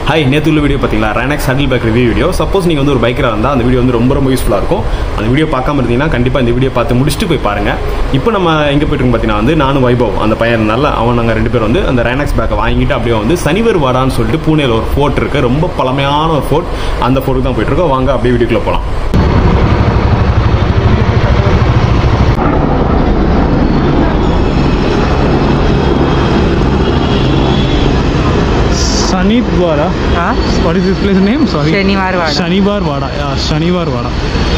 Hi நேற்று உள்ள video பார்த்தீங்களா ரேனக்ஸ் handle bag review video suppose நீங்கள் வந்து ஒரு பைக்கராக இருந்தால் அந்த வீடியோ வந்து ரொம்ப ரொம்ப யூஸ்ஃபுல்லாக இருக்கும் அந்த வீடியோ பார்க்காம இருந்தீங்கன்னா கண்டிப்பாக இந்த வீடியோ பார்த்து முடிச்சுட்டு போய் பாருங்கள் இப்போ நம்ம எங்கே போயிட்டு பார்த்தீங்கன்னா வந்து நானும் வைபவ் அந்த பையன் நல்லா அவன் நாங்கள் ரெண்டு பேரும் வந்து அந்த ரேனக்ஸ் பேக்கை வாங்கிட்டு அப்படியே வந்து சனிவர் வாடான்னு சொல்லிட்டு பூனேல ஒரு ஃபோர்ட் இருக்குது ரொம்ப பழமையான ஒரு ஃபோர்ட் அந்த ஃபோர்ட்டுக்கு தான் போயிட்டு இருக்கோம் வாங்க அப்படியே வீடியோக்குள்ளே போகலாம் Sanitwara. हाँ What is this place name? Sorry. शनिवार वाड़ा Shanivar Vada. Yeah, Shanivar Vada.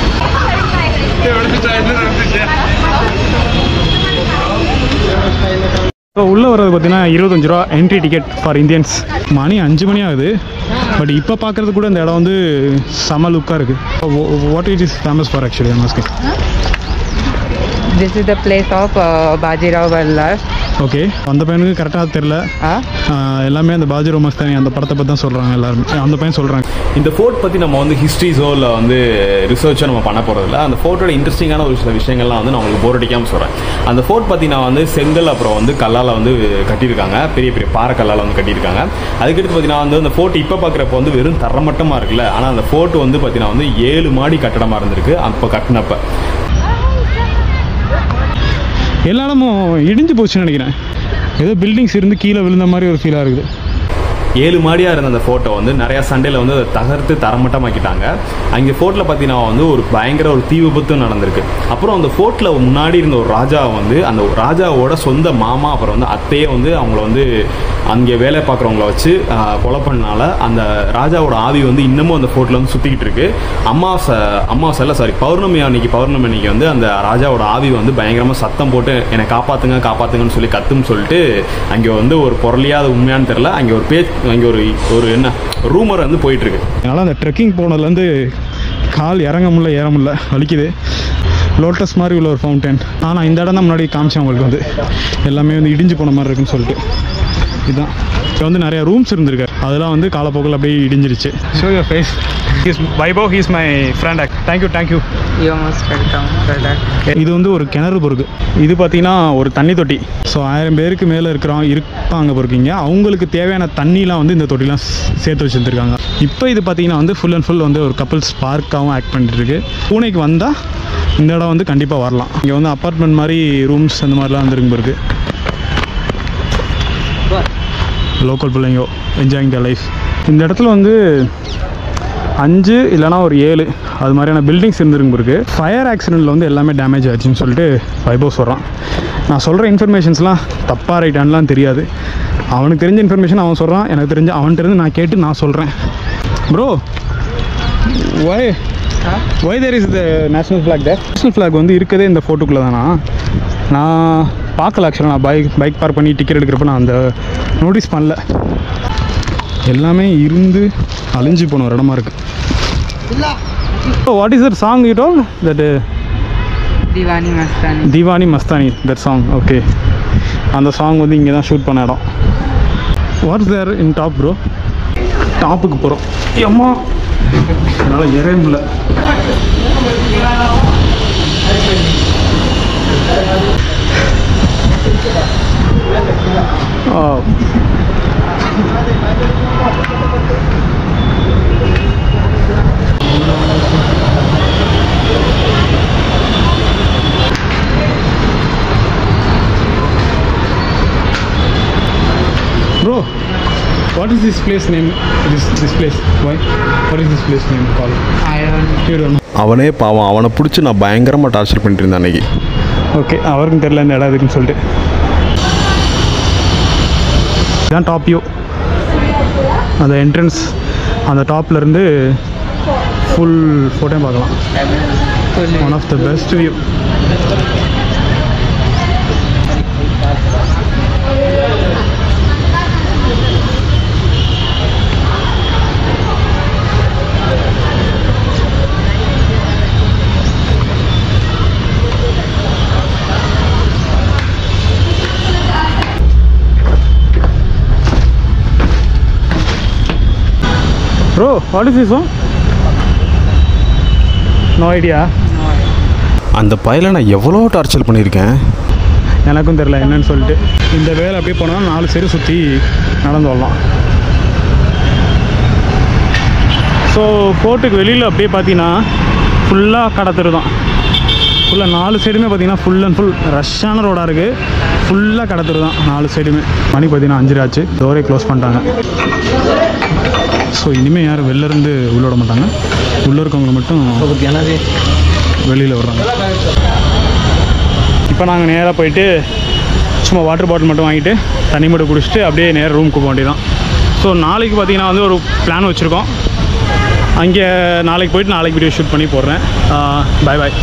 இப்போ உள்ளே வர்றது பார்த்தீங்கன்னா இருபத்தஞ்சு ரூபா என்ட்ரி டிக்கெட் ஃபார் இந்தியன்ஸ் மணி அஞ்சு மணி ஆகுது பட் இப்போ பார்க்குறது கூட இந்த இடம் வந்து செம லுக்காக இருக்குது what it is famous for actually மாஸ்கே this is the place of Bajirao Vallabh okay அந்த பையனுக்கு கரெக்டாக தெரில हाँ எல்லாமே அந்த பாஜிரோ மஸ்தானி அந்த படத்தை பற்றி தான் சொல்கிறாங்க எல்லாருமே அந்த பையன் சொல்கிறாங்க இந்த ஃபோர்ட் பற்றி நம்ம வந்து ஹிஸ்ட்ரிஸோ இல்லை வந்து ரிசர்ச்சோ நம்ம பண்ண போகிறதில்ல அந்த ஃபோர்ட்டோட இன்ட்ரெஸ்டிங்கான ஒரு சில விஷயங்கள்லாம் வந்து நான் உங்களுக்கு போர் அடிக்காமல் சொல்கிறேன் அந்த ஃபோர்ட் பற்றி நான் வந்து செங்கல் அப்புறம் வந்து கல்லால் வந்து கட்டியிருக்காங்க பெரிய பெரிய பாறை கல்லால் வந்து கட்டியிருக்காங்க அதுக்கடுத்து பார்த்தீங்கன்னா வந்து அந்த ஃபோர்ட் இப்போ பார்க்குறப்ப வந்து வெறும் தரமட்டமாக இருக்குல்ல ஆனால் அந்த ஃபோர்ட் வந்து பார்த்தீங்கன்னா வந்து ஏழு மாடி கட்டடமாக இருந்திருக்கு அப்போ கட்டினப்ப எல்லா இடமும் இடிஞ்சு போச்சுன்னு நினைக்கிறேன் ஏதோ பில்டிங்ஸ் இருந்து கீழே விழுந்த மாதிரி ஒரு ஃபீலாக இருக்குது ஏழு மாடியாக இருந்த அந்த ஃபோட்டோ வந்து நிறையா சண்டையில் வந்து அதை தகர்த்து தரமட்டமாக்கிட்டாங்க அங்கே ஃபோர்ட்டில் பார்த்தீங்கன்னா வந்து ஒரு பயங்கர ஒரு தீ விபத்தும் நடந்திருக்கு அப்புறம் அந்த ஃபோர்ட்டில் முன்னாடி இருந்த ஒரு ராஜா வந்து அந்த ராஜாவோட சொந்த மாமா அப்புறம் வந்து அத்தையே வந்து அவங்கள வந்து அங்கே வேலை பார்க்குறவங்கள வச்சு ஆஹ், கொலை பண்ணனால அந்த ராஜாவோட ஆவி வந்து இன்னமும் அந்த ஃபோர்ட்டில் வந்து சுற்றிக்கிட்டு இருக்கு அமாவாசை அமாவாசை இல்லை சாரி பௌர்ணமி அன்னைக்கு பௌர்ணமி அன்னைக்கு வந்து அந்த ராஜாவோட ஆவி வந்து பயங்கரமாக சத்தம் போட்டு என்னை காப்பாற்றுங்க காப்பாற்றுங்கன்னு சொல்லி கத்துன்னு சொல்லிட்டு அங்கே வந்து ஒரு பொருளியாக அது உண்மையான்னு தெரில அங்கே ஒரு பேச்சு அங்கே ஒரு ஒரு என்ன ரூமர் வந்து போயிட்டு இருக்கு அதனால் அந்த ட்ரெக்கிங் போனதுலேருந்து கால் இறங்க முடியல ஏற முடியல வலிக்குது லோட்டஸ் மாதிரி உள்ள ஒரு ஃபவுண்டன் ஆனால் இந்த இடம் தான் முன்னாடி காமிச்சேன் உங்களுக்கு வந்து எல்லாமே வந்து இடிஞ்சு போன மாதிரி இருக்குன்னு சொல்லிட்டு இதுதான் இங்கே வந்து நிறைய ரூம்ஸ் இருந்திருக்கு அதெல்லாம் வந்து காலப்போக்கில் அப்படியே இடிஞ்சிருச்சு show your face he's Vaibhav he's my friend thank you thank you you most welcome brother இது வந்து ஒரு கிணறு பொறுக்கு இது பார்த்தீங்கன்னா ஒரு தண்ணி தொட்டி ஸோ ஆயிரம் பேருக்கு மேலே இருக்கிறோம் இருப்பாங்க பொறுக்கிங்க அவங்களுக்கு தேவையான தண்ணிலாம் வந்து இந்த தொட்டிலாம் ஸ்- சேர்த்து வச்சுருந்துருக்காங்க இப்போ இது பார்த்தீங்கன்னா வந்து ஃபுல் அண்ட் ஃபுல் வந்து ஒரு கப்புள்ஸ் பார்க்காகவும் ஆக்ட் பண்ணிட்டு இருக்கு பூனைக்கு வந்தால் இந்த இடம் வந்து கண்டிப்பாக வரலாம் இங்கே வந்து அப்பார்ட்மெண்ட் மாதிரி ரூம்ஸ் அந்த மாதிரிலாம் வந்துருக்கு பிறகு லோக்கல் பிள்ளைங்க என்ஜாயிங் த லைஃப் இந்த இடத்துல வந்து அஞ்சு இல்லைனா ஒரு ஏழு அது மாதிரியான பில்டிங்ஸ் இருந்துருக்கு இருக்கு ஃபயர் ஆக்சிடெண்ட்டில் வந்து எல்லாமே டேமேஜ் ஆச்சுன்னு சொல்லிட்டு வைபவ் சொல்கிறான் நான் சொல்கிற இன்ஃபர்மேஷன்ஸ்லாம் தப்பாக ரைட்டான்லாம் தெரியாது அவனுக்கு தெரிஞ்ச இன்ஃபர்மேஷன் அவன் சொல்கிறான் எனக்கு தெரிஞ்ச அவன்கிட்ட இருந்து நான் கேட்டு நான் சொல்கிறேன் bro why why there is the national flag there national flag வந்து இருக்கதே இந்த ஃபோட்டோக்குள்ளே தானா நான் பார்க்கல ஆக்சுவலாக நான் பைக் பைக் பார்க் பண்ணி டிக்கெட் எடுக்கிறப்ப நான் அந்த நோட்டீஸ் பண்ணல எல்லாமே இருந்து அழிஞ்சு போன ஒரு இடமா இருக்கு what is that song you told that Deewani Mastani Deewani Mastani that song okay அந்த சாங் வந்து இங்கே தான் ஷூட் பண்ண இடம் what's there in top bro டாப்புக்கு போகிறோம் அம்மா என்னால் ஏறவே முடியல ஆ Bro, what is this place name? This this place? Why? What is this place name called? I don't You don't know. அவனே பாவம் அவனை பிடிச்சி நான் பயங்கரமாக டார்ச்சர் பண்ணிட்டு இருந்தேன் அன்னைக்கு ஓகே அவருக்கும் தெரியல இந்த இடம் இருக்குன்னு சொல்லிட்டு இதுதான் டாப் வியூ அந்த என்ட்ரன்ஸ் அந்த டாப்ல இருந்து ஃபுல் ஃபோட்டோ பார்க்கலாம் one of the best view bro what is this one no idea அந்த பையலை நான் எவ்வளோ டார்ச்சர் பண்ணியிருக்கேன் எனக்கும் தெரில என்னன்னு சொல்லிட்டு இந்த வேலை அப்படியே போனால் நாலு சைடு சுற்றி நடந்து வரலாம் ஸோ ஃபோர்ட்டுக்கு வெளியில் அப்படியே பார்த்தீங்கன்னா ஃபுல்லாக கடை தெரு தான் ஃபுல்லாக நாலு சைடுமே பார்த்தீங்கன்னா ஃபுல் அண்ட் ஃபுல் ரஷ்ஷான ரோடாக இருக்குது ஃபுல்லாக கடை தெரு தான் நாலு சைடுமே மணி பார்த்தீங்கன்னா அஞ்சு ஆச்சு டோரே க்ளோஸ் பண்ணிட்டாங்க ஸோ இனிமேல் யாரும் வெளில இருந்து உள்ள விட மாட்டாங்க உள்ளே இருக்கவங்க மட்டும் வெளியில் விடுறாங்க இப்போ நாங்கள் நேராக போயிட்டு சும்மா வாட்டர் பாட்டில் மட்டும் வாங்கிட்டு தண்ணி மட்டும் குடிச்சிட்டு அப்படியே நேராக ரூமுக்கு போக வேண்டியதான் ஸோ நாளைக்கு பார்த்தீங்கன்னா வந்து ஒரு பிளான் வச்சுருக்கோம் அங்கே நாளைக்கு போயிட்டு நாளைக்கு வீடியோ ஷூட் பண்ணி போடுறேன் பாய் பாய்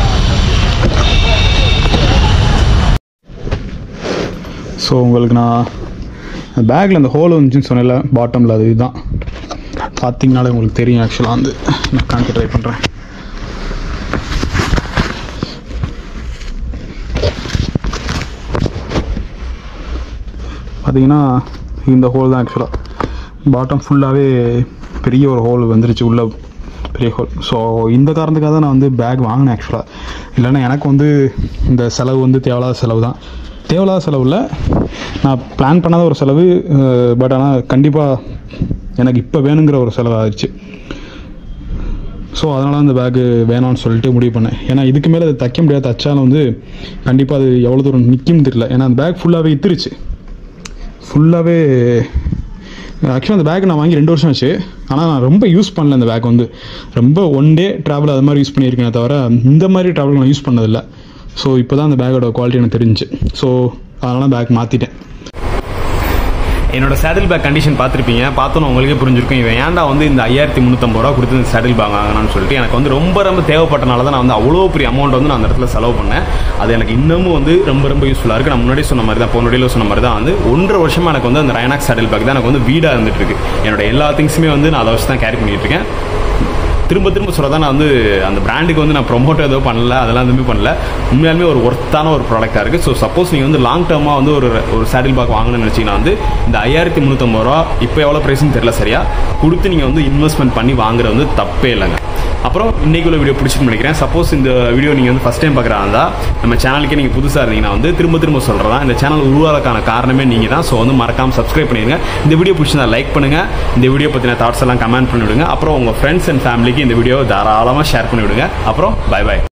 ஸோ உங்களுக்கு நான் பேக்கில் அந்த ஹோல் வந்துச்சுன்னு சொன்னேன்ல பாட்டமில் அது இதுதான் பார்த்தீங்கனாலே உங்களுக்கு தெரியும் ஆக்சுவலாக வந்து நான் காமிக்க ட்ரை பண்ணுறேன் பார்த்தீங்கன்னா இந்த ஹோல் தான் ஆக்சுவலாக பாட்டம் ஃபுல்லாகவே பெரிய ஒரு ஹோல் வந்துருச்சு உள்ள பெரிய ஹோல் ஸோ இந்த காரணத்துக்காக தான் நான் வந்து பேக் வாங்கினேன் ஆக்சுவலாக இல்லைன்னா எனக்கு வந்து இந்த செலவு வந்து தேவையில்லாத செலவு தான் தேவையில்லாத செலவு இல்லை நான் பிளான் பண்ணாத ஒரு செலவு பட் ஆனால் கண்டிப்பாக எனக்கு இப்போ வேணுங்கிற ஒரு செலவு ஆயிடுச்சு ஸோ அதனால அந்த பேக்கு வேணாம்னு சொல்லிட்டு முடிவு பண்ணேன் ஏன்னா இதுக்கு மேலே அதை தைக்க முடியாது தைச்சாலும் வந்து கண்டிப்பாக அது எவ்வளோ தூரம் நிற்கும் தெரியல ஏன்னா அந்த பேக் ஃபுல்லாகவே இத்துருச்சு ஃபுல்லாகவே ஆக்சுவலாக அந்த பேக் நான் வாங்கி ரெண்டு வருஷம் ஆச்சு ஆனால் நான் ரொம்ப யூஸ் பண்ணல அந்த பேக் வந்து ரொம்ப ஒன் டே ட்ராவல் அது மாதிரி யூஸ் பண்ணியிருக்கேனே தவிர இந்த மாதிரி ட்ராவல் நான் யூஸ் பண்ணதில்லை ஸோ இப்போ தான் அந்த பேக்கோட குவாலிட்டி எனக்கு தெரிஞ்சுச்சு ஸோ அதனால பேக் மாற்றிட்டேன் என்னோட சேடில் பேக் கண்டிஷன் பார்த்துருப்பீங்க பார்த்தோன்னு உங்களுக்கே புரிஞ்சிருக்கும் இவன் ஏன்டா வந்து இந்த ஐயாயிரத்தி முந்நூற்றம்பது ரூபா கொடுத்து இந்த சேடில் பேக் வாங்கினான்னு சொல்லிட்டு எனக்கு வந்து ரொம்ப ரொம்ப தேவைப்பட்டனால தான் நான் வந்து அவ்வளோ பெரிய அமௌண்ட் வந்து நான் அந்த இடத்துல செலவு பண்ணேன் அது எனக்கு இன்னமும் வந்து ரொம்ப ரொம்ப யூஸ்ஃபுல்லாக இருக்குது நான் முன்னாடி சொன்ன மாதிரி தான் போன வீடியோவில் சொன்ன மாதிரி தான் வந்து ஒன்றரை வருஷமாக எனக்கு வந்து அந்த ரைனாக் சேடில் பேக் தான் எனக்கு வந்து வீடாக இருந்துட்டு இருக்கு என்னோட எல்லா திங்ஸுமே வந்து நான் அதை வச்சு தான் கேரி பண்ணிட்டு இருக்கேன் திரும்ப திரும்ப சொல்ல நான் வந்து அந்த பிராண்டுக்கு வந்து நான் ப்ரொமோட் எதுவும் பண்ணல அதெல்லாம் எதுவுமே பண்ணல உண்மையாலுமே ஒரு ஒர்த்தான ஒரு ப்ராடக்டாக இருக்குது ஸோ சப்போஸ் நீங்கள் வந்து லாங் டேர்மாக வந்து ஒரு ஒரு சேடில் பேக் வாங்கணும்னு நினச்சிங்கன்னா வந்து இந்த ஐயாயிரத்தி முந்நூற்றம்பது ரூபா இப்போ எவ்வளோ ப்ரைஸ்னு தெரியல சரியா கொடுத்து நீங்கள் வந்து இன்வெஸ்ட்மெண்ட் பண்ணி வாங்குறது வந்து தப்பே இல்லைங்க அப்புறம் இன்னைக்கு உள்ள வீடியோ பிடிச்சிட்டு நினைக்கிறேன் சப்போஸ் இந்த வீடியோ நீங்கள் வந்து ஃபஸ்ட் டைம் பார்க்குறா இருந்தால் நம்ம சேனலுக்கே நீங்கள் புதுசாக இருந்தீங்கன்னா வந்து திரும்ப திரும்ப சொல்கிறதா இந்த சேனல் உருவாக்கான காரணமே நீங்கள் தான் ஸோ வந்து மறக்காம சப்ஸ்கிரைப் பண்ணிடுங்க இந்த வீடியோ பிடிச்சிருந்தா லைக் பண்ணுங்கள் இந்த வீடியோ பற்றின தாட்ஸ் எல்லாம் கமெண்ட் பண்ணி விடுங்க அப்புறம் உங்கள் ஃப்ரெண்ட்ஸ் அண்ட் ஃபேமிலிக்கு இந்த வீடியோ தாராளமாக ஷேர் பண்ணி விடுங்க அப்புறம் பை பை